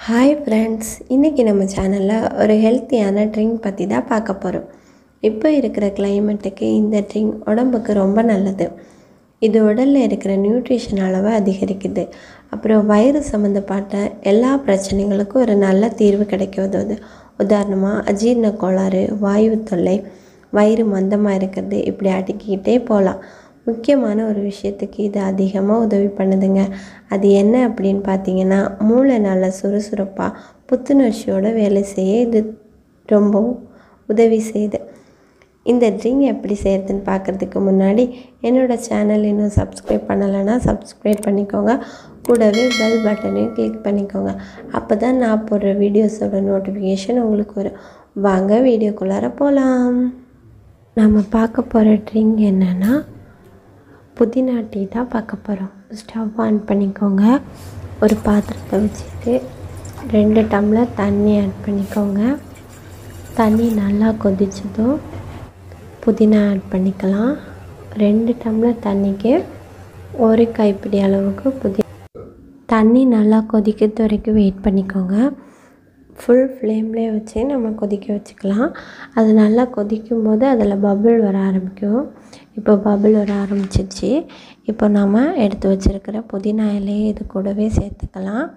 hi friends இன்றைக்கி நம்ம சேனலில் ஒரு ஹெல்த்தியான ட்ரிங்க் பற்றி தான் பார்க்க போகிறோம் இப்போ இருக்கிற கிளைமேட்டுக்கு இந்த ட்ரிங்க் உடம்புக்கு ரொம்ப நல்லது இது உடலில் இருக்கிற நியூட்ரிஷன் அளவை அதிகரிக்குது அப்புறம் வயிறு சம்மந்தப்பட்ட எல்லா பிரச்சனைகளுக்கும் ஒரு நல்ல தீர்வு கிடைக்க உதவுது உதாரணமாக அஜீரண கோளாறு வாயு தொல்லை வயிறு மந்தமாக இருக்கிறது இப்படி அடுக்கிக்கிட்டே போகலாம் முக்கியமான ஒரு விஷயத்துக்கு இது அதிகமாக உதவி பண்ணுதுங்க அது என்ன அப்படின்னு பார்த்தீங்கன்னா மூளை நல்லா சுறுசுறுப்பாக புத்துணர்ச்சியோட வேலை செய்ய இது ரொம்பவும் உதவி செய்யுது இந்த ட்ரிங்க் எப்படி செய்கிறதுன்னு பார்க்குறதுக்கு முன்னாடி என்னோடய சேனல் இன்னும் சப்ஸ்கிரைப் பண்ணலைன்னா சப்ஸ்கிரைப் பண்ணிக்கோங்க கூடவே பெல் பட்டனையும் கிளிக் பண்ணிக்கோங்க அப்போ தான் நான் போடுற வீடியோஸோட நோட்டிஃபிகேஷன் உங்களுக்கு வரும் வாங்க வீடியோக்குள்ளார போகலாம் நம்ம பார்க்க போகிற ட்ரிங்க் என்னென்னா புதினா டீ தான் பார்க்க போகிறோம் ஸ்டவ் ஆன் பண்ணிக்கோங்க ஒரு பாத்திரத்தை வச்சுட்டு ரெண்டு டம்ளர் தண்ணி ஆட் பண்ணிக்கோங்க தண்ணி நல்லா கொதிச்சதும் புதினா ஆட் பண்ணிக்கலாம் ரெண்டு டம்ளர் தண்ணிக்கு ஒரு கைப்பிடி அளவுக்கு புதி தண்ணி நல்லா கொதிக்கிறது வரைக்கும் வெயிட் பண்ணிக்கோங்க ஃபுல் ஃப்ளேம்லேயே வச்சு நம்ம கொதிக்க வச்சுக்கலாம் அது நல்லா கொதிக்கும் போது அதில் பபிள் வர ஆரம்பிக்கும் இப்போ பபிள் வர ஆரம்பிச்சிருச்சு இப்போ நம்ம எடுத்து வச்சுருக்கிற புதினா இலையை இது கூடவே சேர்த்துக்கலாம்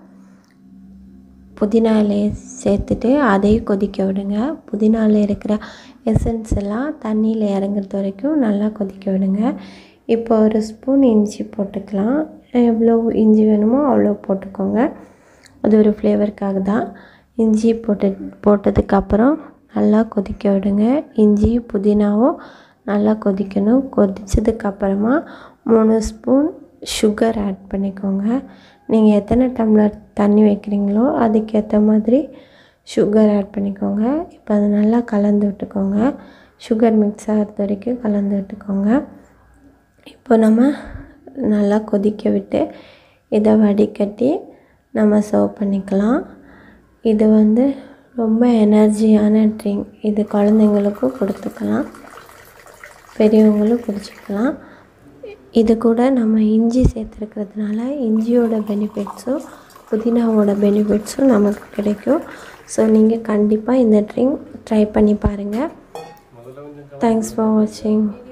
புதினா இலையை சேர்த்துட்டு அதையும் கொதிக்க விடுங்க புதினாவில் இருக்கிற எசன்ஸ் எல்லாம் தண்ணியில் இறங்குறது வரைக்கும் நல்லா கொதிக்க விடுங்க இப்போ ஒரு ஸ்பூன் இஞ்சி போட்டுக்கலாம் எவ்வளோ இஞ்சி வேணுமோ அவ்வளோ போட்டுக்கோங்க அது ஒரு ஃப்ளேவருக்காக தான் இஞ்சி போட்டு போட்டதுக்கப்புறம் நல்லா கொதிக்க விடுங்க இஞ்சி புதினாவும் நல்லா கொதிக்கணும் கொதித்ததுக்கப்புறமா மூணு ஸ்பூன் சுகர் ஆட் பண்ணிக்கோங்க நீங்கள் எத்தனை டம்ளர் தண்ணி வைக்கிறீங்களோ அதுக்கேற்ற மாதிரி சுகர் ஆட் பண்ணிக்கோங்க இப்போ அதை நல்லா கலந்து விட்டுக்கோங்க சுகர் மிக்ஸ் ஆகிறது வரைக்கும் கலந்து விட்டுக்கோங்க இப்போ நம்ம நல்லா கொதிக்க விட்டு இதை வடிகட்டி நம்ம சர்வ் பண்ணிக்கலாம் இது வந்து ரொம்ப எனர்ஜியான ட்ரிங்க் இது குழந்தைங்களுக்கும் கொடுத்துக்கலாம் பெரியவங்களும் குடிச்சிக்கலாம் இது கூட நம்ம இஞ்சி சேர்த்துருக்கிறதுனால இஞ்சியோட பெனிஃபிட்ஸும் புதினாவோட பெனிஃபிட்ஸும் நமக்கு கிடைக்கும் ஸோ நீங்கள் கண்டிப்பாக இந்த ட்ரிங்க் ட்ரை பண்ணி பாருங்கள் தேங்க்ஸ் ஃபார் வாட்சிங்